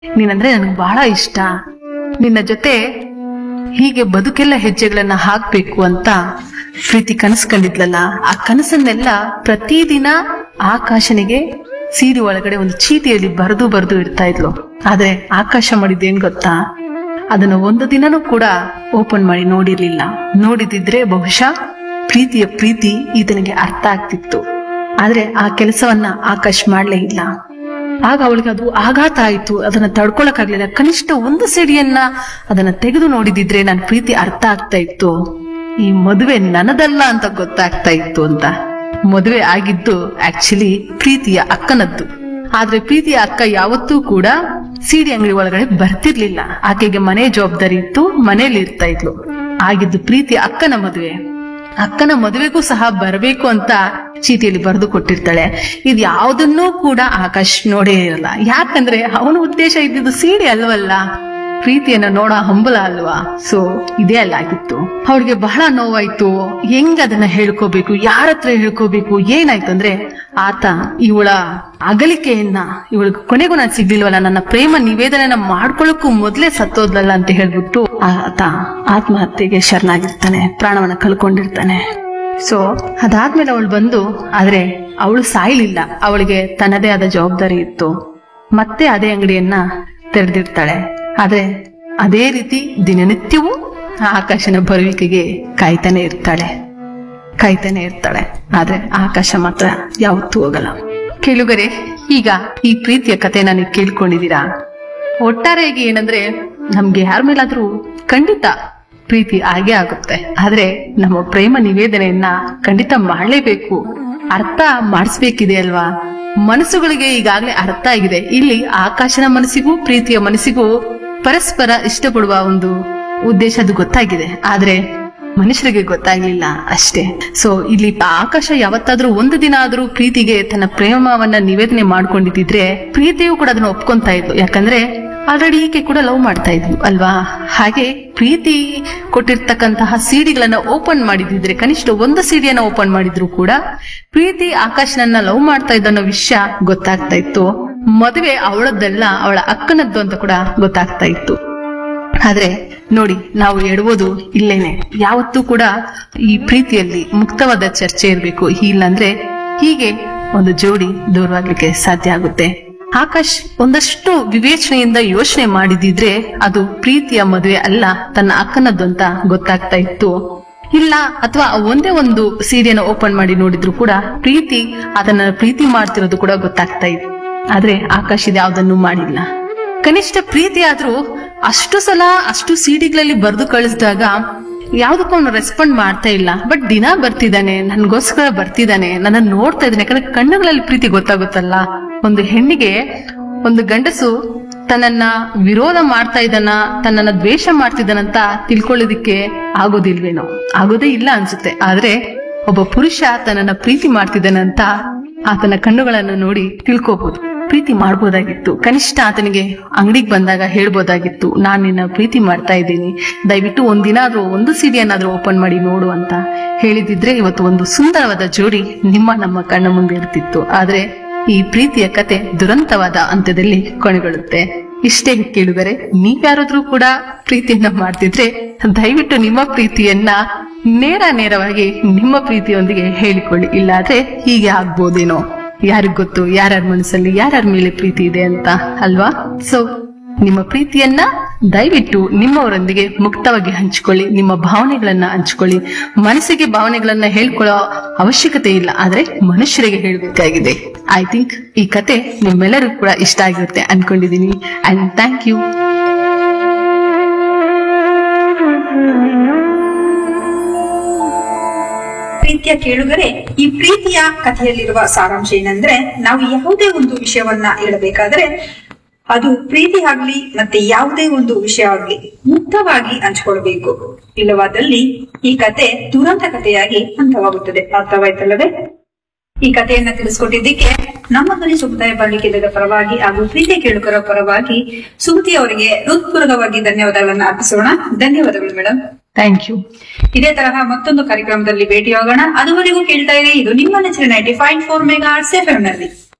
ನೀನಂದ್ರೆ ನನಗೆ ಬಹಳ ಇಷ್ಟ ನಿನ್ನ ಜೊತೆ ಹೀಗೆ ಬದುಕೆಲ್ಲ ಹೆಜ್ಜೆಗಳನ್ನ ಹಾಕ್ಬೇಕು ಅಂತ ಪ್ರೀತಿ ಕನಸು ಕಂಡಿದ್ಲಲ್ಲ ಆ ಕನಸನ್ನೆಲ್ಲ ಪ್ರತಿದಿನ ಆಕಾಶನಿಗೆ ಸೀರೆ ಒಳಗಡೆ ಒಂದು ಚೀಟಿಯಲ್ಲಿ ಬರೆದು ಬರೆದು ಇಡ್ತಾ ಇದ್ಲು ಆದ್ರೆ ಆಕಾಶ ಮಾಡಿದ್ದೇನ್ ಗೊತ್ತಾ ಅದನ್ನ ಒಂದು ದಿನನೂ ಕೂಡ ಓಪನ್ ಮಾಡಿ ನೋಡಿರ್ಲಿಲ್ಲ ನೋಡಿದಿದ್ರೆ ಬಹುಶಃ ಪ್ರೀತಿಯ ಪ್ರೀತಿ ಈತನಿಗೆ ಅರ್ಥ ಆಗ್ತಿತ್ತು ಆದ್ರೆ ಆ ಕೆಲಸವನ್ನ ಆಕಾಶ್ ಮಾಡ್ಲೇ ಇಲ್ಲ ಆಗ ಅವಳಿಗೆ ಅದು ಆಘಾತ ಆಯ್ತು ಅದನ್ನ ತಡ್ಕೊಳಕ್ಕಾಗ್ಲಿಲ್ಲ ಕನಿಷ್ಠ ಒಂದು ಸಿಡಿಯನ್ನ ಅದನ್ನ ತೆಗೆದು ನೋಡಿದಿದ್ರೆ ನನ್ನ ಪ್ರೀತಿ ಅರ್ಥ ಆಗ್ತಾ ಇತ್ತು ಈ ಮದುವೆ ನನ್ನದಲ್ಲ ಅಂತ ಗೊತ್ತಾಗ್ತಾ ಇತ್ತು ಅಂತ ಮದುವೆ ಆಗಿದ್ದು ಆಕ್ಚುಲಿ ಪ್ರೀತಿಯ ಅಕ್ಕನದ್ದು ಆದ್ರೆ ಪ್ರೀತಿಯ ಅಕ್ಕ ಯಾವತ್ತೂ ಕೂಡ ಸಿಡಿ ಅಂಗಡಿ ಒಳಗಡೆ ಬರ್ತಿರ್ಲಿಲ್ಲ ಆಕೆಗೆ ಮನೆ ಜವಾಬ್ದಾರಿ ಇತ್ತು ಮನೇಲಿ ಇರ್ತಾ ಇದ್ಲು ಆಗಿದ್ದು ಪ್ರೀತಿಯ ಅಕ್ಕನ ಮದುವೆ ಅಕ್ಕನ ಮದುವೆಗೂ ಸಹ ಬರಬೇಕು ಅಂತ ಚೀಟಿಯಲ್ಲಿ ಬರೆದು ಕೊಟ್ಟಿರ್ತಾಳೆ ಇದು ಯಾವುದನ್ನೂ ಕೂಡ ಆಕಾಶ್ ನೋಡೇ ಇರಲ್ಲ ಯಾಕಂದ್ರೆ ಅವನ ಉದ್ದೇಶ ಇದ್ದಿದ್ದು ಸೀಡಿ ಅಲ್ವಲ್ಲ ಪ್ರೀತಿಯನ್ನ ನೋಡೋ ಹಂಬಲ ಅಲ್ವಾ ಸೊ ಇದೇ ಅಲ್ಲ ಆಗಿತ್ತು ಅವಳಿಗೆ ಬಹಳ ನೋವಾಯ್ತು ಹೆಂಗ್ ಅದನ್ನ ಹೇಳ್ಕೋಬೇಕು ಯಾರ ಹತ್ರ ಹೇಳ್ಕೋಬೇಕು ಏನಾಯ್ತು ಅಂದ್ರೆ ಆತ ಇವಳ ಅಗಲಿಕೆಯನ್ನ ಇವಳಿಗೆ ಕೊನೆಗೂ ನಾನು ಸಿಗ್ಲಿಲ್ವಲ್ಲ ನನ್ನ ಪ್ರೇಮ ನಿವೇದನೆನ ಮಾಡ್ಕೊಳ್ಳೋಕ್ಕೂ ಮೊದ್ಲೇ ಸತ್ತೋದ್ಲಲ್ಲ ಅಂತ ಹೇಳ್ಬಿಟ್ಟು ಆತ ಆತ್ಮಹತ್ಯೆಗೆ ಶರಣಾಗಿರ್ತಾನೆ ಪ್ರಾಣವನ್ನ ಕಳ್ಕೊಂಡಿರ್ತಾನೆ ಸೊ ಅದಾದ್ಮೇಲೆ ಅವಳು ಬಂದು ಆದ್ರೆ ಅವಳು ಸಾಯ್ಲಿಲ್ಲ ಅವಳಿಗೆ ತನ್ನದೇ ಆದ ಜವಾಬ್ದಾರಿ ಇತ್ತು ಮತ್ತೆ ಅದೇ ಅಂಗಡಿಯನ್ನ ತೆರೆದಿರ್ತಾಳೆ ಆದ್ರೆ ಅದೇ ರೀತಿ ದಿನನಿತ್ಯವೂ ಆಕಾಶನ ಬರುವಿಕೆಗೆ ಕಾಯ್ತಾನೆ ಇರ್ತಾಳೆ ಕಾಯ್ತಾನೆ ಇರ್ತಾಳೆ ಆದ್ರೆ ಆಕಾಶ ಮಾತ್ರ ಯಾವತ್ತೂ ಹೋಗಲ್ಲ ಕೇಳುಗರೆ ಈಗ ಈ ಪ್ರೀತಿಯ ಕಥೆನ ನೀವು ಕೇಳ್ಕೊಂಡಿದ್ದೀರಾ ಒಟ್ಟಾರೆಯಾಗಿ ಏನಂದ್ರೆ ನಮ್ಗೆ ಯಾರ ಮೇಲಾದ್ರೂ ಖಂಡಿತ ಪ್ರೀತಿ ಆಗೇ ಆಗುತ್ತೆ ಆದ್ರೆ ನಮ್ಮ ಪ್ರೇಮ ನಿವೇದನೆಯನ್ನ ಖಂಡಿತ ಮಾಡಲೇಬೇಕು ಅರ್ಥ ಮಾಡಿಸ್ಬೇಕಿದೆ ಅಲ್ವಾ ಮನಸ್ಸುಗಳಿಗೆ ಈಗಾಗಲೇ ಅರ್ಥ ಆಗಿದೆ ಇಲ್ಲಿ ಆಕಾಶನ ಮನಸ್ಸಿಗೂ ಪ್ರೀತಿಯ ಮನಸ್ಸಿಗೂ ಪರಸ್ಪರ ಇಷ್ಟಪಡುವ ಒಂದು ಉದ್ದೇಶ ಅದು ಗೊತ್ತಾಗಿದೆ ಆದ್ರೆ ಮನುಷ್ಯರಿಗೆ ಗೊತ್ತಾಗ್ಲಿಲ್ಲ ಅಷ್ಟೇ ಸೊ ಇಲ್ಲಿ ಆಕಾಶ ಯಾವತ್ತಾದ್ರೂ ಒಂದು ದಿನ ಆದ್ರೂ ಪ್ರೀತಿಗೆ ತನ್ನ ಪ್ರೇಮವನ್ನ ನಿವೇದನೆ ಮಾಡ್ಕೊಂಡಿದ್ದಿದ್ರೆ ಪ್ರೀತಿಯು ಕೂಡ ಅದನ್ನ ಒಪ್ಕೊಂತಾ ಇದ್ಲು ಯಾಕಂದ್ರೆ ಆಲ್ರೆಡಿ ಈಕೆ ಕೂಡ ಲವ್ ಮಾಡ್ತಾ ಇದ್ಲು ಅಲ್ವಾ ಹಾಗೆ ಪ್ರೀತಿ ಕೊಟ್ಟಿರ್ತಕ್ಕಂತಹ ಸಿಡಿಗಳನ್ನ ಓಪನ್ ಮಾಡಿದಿದ್ರೆ ಕನಿಷ್ಠ ಒಂದು ಸಿಡಿಯನ್ನ ಓಪನ್ ಮಾಡಿದ್ರು ಕೂಡ ಪ್ರೀತಿ ಆಕಾಶನನ್ನ ಲವ್ ಮಾಡ್ತಾ ಇದ್ದ ಅನ್ನೋ ವಿಷಯ ಗೊತ್ತಾಗ್ತಾ ಇತ್ತು ಮದುವೆ ಅವಳದ್ದಲ್ಲ ಅವಳ ಅಕ್ಕನದ್ದು ಅಂತ ಕೂಡ ಗೊತ್ತಾಗ್ತಾ ಇತ್ತು ಆದ್ರೆ ನೋಡಿ ನಾವು ಎಡುವುದು ಇಲ್ಲೇನೆ ಯಾವತ್ತೂ ಕೂಡ ಈ ಪ್ರೀತಿಯಲ್ಲಿ ಮುಕ್ತವಾದ ಚರ್ಚೆ ಇರಬೇಕು ಇಲ್ಲಾಂದ್ರೆ ಹೀಗೆ ಒಂದು ಜೋಡಿ ದೂರವಾಗ್ಲಿಕ್ಕೆ ಸಾಧ್ಯ ಆಗುತ್ತೆ ಆಕಾಶ್ ಒಂದಷ್ಟು ವಿವೇಚನೆಯಿಂದ ಯೋಚನೆ ಮಾಡಿದಿದ್ರೆ ಅದು ಪ್ರೀತಿಯ ಮದುವೆ ಅಲ್ಲ ತನ್ನ ಅಕ್ಕನದ್ದು ಅಂತ ಗೊತ್ತಾಗ್ತಾ ಇತ್ತು ಇಲ್ಲ ಅಥವಾ ಒಂದೇ ಒಂದು ಸೀರೆಯನ್ನು ಓಪನ್ ಮಾಡಿ ನೋಡಿದ್ರು ಕೂಡ ಪ್ರೀತಿ ಅದನ್ನ ಪ್ರೀತಿ ಮಾಡ್ತಿರೋದು ಕೂಡ ಗೊತ್ತಾಗ್ತಾ ಇತ್ತು ಆದ್ರೆ ಆಕಾಶ್ ಇದು ಯಾವ್ದನ್ನು ಮಾಡಿಲ್ಲ ಕನಿಷ್ಠ ಪ್ರೀತಿ ಆದ್ರೂ ಅಷ್ಟು ಸಲ ಅಷ್ಟು ಸಿಡಿಗಳಲ್ಲಿ ಬರೆದು ಕಳಿಸಿದಾಗ ಯಾವ್ದಕ್ಕೂ ಅವನು ರೆಸ್ಪಾಂಡ್ ಮಾಡ್ತಾ ಇಲ್ಲ ಬಟ್ ದಿನ ಬರ್ತಿದ್ದಾನೆ ನನ್ಗೋಸ್ಕರ ಬರ್ತಿದ್ದಾನೆ ನನ್ನ ನೋಡ್ತಾ ಇದ್ದಾನೆ ಯಾಕಂದ್ರೆ ಕಣ್ಣುಗಳಲ್ಲಿ ಪ್ರೀತಿ ಗೊತ್ತಾಗುತ್ತಲ್ಲ ಒಂದು ಹೆಣ್ಣಿಗೆ ಒಂದು ಗಂಡಸು ತನ್ನನ್ನ ವಿರೋಧ ಮಾಡ್ತಾ ಇದ್ದಾನ ತನ್ನನ್ನ ದ್ವೇಷ ಮಾಡ್ತಿದ್ದಾನಂತ ತಿಳ್ಕೊಳ್ಳೋದಿಕ್ಕೆ ಆಗೋದಿಲ್ವೇನೋ ಆಗೋದೇ ಇಲ್ಲ ಅನ್ಸುತ್ತೆ ಆದ್ರೆ ಒಬ್ಬ ಪುರುಷ ತನ್ನನ್ನ ಪ್ರೀತಿ ಮಾಡ್ತಿದ್ದಾನಂತ ಆತನ ಕಣ್ಣುಗಳನ್ನು ನೋಡಿ ತಿಳ್ಕೋಬಹುದು ಪ್ರೀತಿ ಮಾಡ್ಬೋದಾಗಿತ್ತು ಕನಿಷ್ಠ ಆತನಿಗೆ ಅಂಗಡಿಗೆ ಬಂದಾಗ ಹೇಳ್ಬೋದಾಗಿತ್ತು ನಾನ್ ನಿನ್ನ ಪ್ರೀತಿ ಮಾಡ್ತಾ ಇದ್ದೀನಿ ದಯವಿಟ್ಟು ಒಂದಿನ ಆದ್ರೂ ಒಂದು ಸಿಡಿಯನ್ನಾದ್ರೂ ಓಪನ್ ಮಾಡಿ ನೋಡು ಅಂತ ಹೇಳಿದಿದ್ರೆ ಇವತ್ತು ಒಂದು ಸುಂದರವಾದ ಜೋಡಿ ನಿಮ್ಮ ನಮ್ಮ ಕಣ್ಣ ಮುಂದೆ ಇರ್ತಿತ್ತು ಆದ್ರೆ ಈ ಪ್ರೀತಿಯ ಕತೆ ದುರಂತವಾದ ಅಂತ್ಯದಲ್ಲಿ ಕೊನೆಗೊಳ್ಳುತ್ತೆ ಇಷ್ಟೇ ಕೇಳಿದರೆ ನೀವ್ಯಾರಾದ್ರೂ ಕೂಡ ಪ್ರೀತಿಯನ್ನ ಮಾಡ್ತಿದ್ರೆ ದಯವಿಟ್ಟು ನಿಮ್ಮ ಪ್ರೀತಿಯನ್ನ ನೇರ ನೇರವಾಗಿ ನಿಮ್ಮ ಪ್ರೀತಿಯೊಂದಿಗೆ ಹೇಳಿಕೊಳ್ಳಿ ಇಲ್ಲಾದ್ರೆ ಹೀಗೆ ಆಗ್ಬೋದೇನೋ ಯಾರಿಗ್ ಗೊತ್ತು ಯಾರ್ಯಾರ ಮನಸ್ಸಲ್ಲಿ ಯಾರ್ಯಾರ ಮೇಲೆ ಪ್ರೀತಿ ಇದೆ ಅಂತ ಅಲ್ವಾ ಸೊ ನಿಮ್ಮ ಪ್ರೀತಿಯನ್ನ ದಯವಿಟ್ಟು ನಿಮ್ಮವರೊಂದಿಗೆ ಮುಕ್ತವಾಗಿ ಹಂಚಿಕೊಳ್ಳಿ ನಿಮ್ಮ ಭಾವನೆಗಳನ್ನ ಹಂಚಿಕೊಳ್ಳಿ ಮನಸ್ಸಿಗೆ ಭಾವನೆಗಳನ್ನ ಹೇಳ್ಕೊಳ್ಳೋ ಅವಶ್ಯಕತೆ ಇಲ್ಲ ಆದ್ರೆ ಮನುಷ್ಯರಿಗೆ ಹೇಳಬೇಕಾಗಿದೆ ಐ ಥಿಂಕ್ ಈ ಕತೆ ನಿಮ್ಮೆಲ್ಲರಿಗೂ ಕೂಡ ಇಷ್ಟ ಆಗಿರುತ್ತೆ ಅನ್ಕೊಂಡಿದೀನಿ ಅಂಡ್ ಥ್ಯಾಂಕ್ ಯು ಪ್ರೀತಿಯ ಕೇಳುಗರೆ ಈ ಪ್ರೀತಿಯ ಕಥೆಯಲ್ಲಿರುವ ಸಾರಾಂಶ ಏನಂದ್ರೆ ನಾವು ಯಾವುದೇ ಒಂದು ವಿಷಯವನ್ನ ಹೇಳಬೇಕಾದ್ರೆ ಅದು ಪ್ರೀತಿ ಆಗ್ಲಿ ಮತ್ತೆ ಯಾವುದೇ ಒಂದು ವಿಷಯ ಆಗ್ಲಿ ಮುಕ್ತವಾಗಿ ಹಂಚ್ಕೊಳ್ಬೇಕು ಇಲ್ಲವಾದಲ್ಲಿ ಈ ಕತೆ ದುರಂತ ಕಥೆಯಾಗಿ ಅಂತ್ಯವಾಗುತ್ತದೆ ಅರ್ಥವಾಯ್ತಲ್ಲವೇ ಈ ಕಥೆಯನ್ನ ತಿಳಿಸ್ಕೊಟ್ಟಿದ್ದಕ್ಕೆ ನಮ್ಮ ಧ್ವನಿ ಸಮುದಾಯ ಬಾಳಿಕೆದ ಪರವಾಗಿ ಹಾಗೂ ಪ್ರೀತಿ ಕೇಳುಗರ ಪರವಾಗಿ ಸುಮತಿ ಅವರಿಗೆ ಹೃತ್ಪೂರ್ವಕವಾಗಿ ಧನ್ಯವಾದಗಳನ್ನ ಅರ್ಪಿಸೋಣ ಧನ್ಯವಾದಗಳು ಮೇಡಮ್ ಥ್ಯಾಂಕ್ ಯು ಇದೇ ತರಹ ಮತ್ತೊಂದು ಕಾರ್ಯಕ್ರಮದಲ್ಲಿ ಭೇಟಿಯಾಗೋಣ ಅದುವರೆಗೂ ಕೇಳ್ತಾ ಇರಿ ಇದು ನಿಮ್ಮ ನೆಚ್ಚಿನ ನೈಂಟಿ ಫೈವ್ ಫೋರ್ ಮೆಗಾ ನಲ್ಲಿ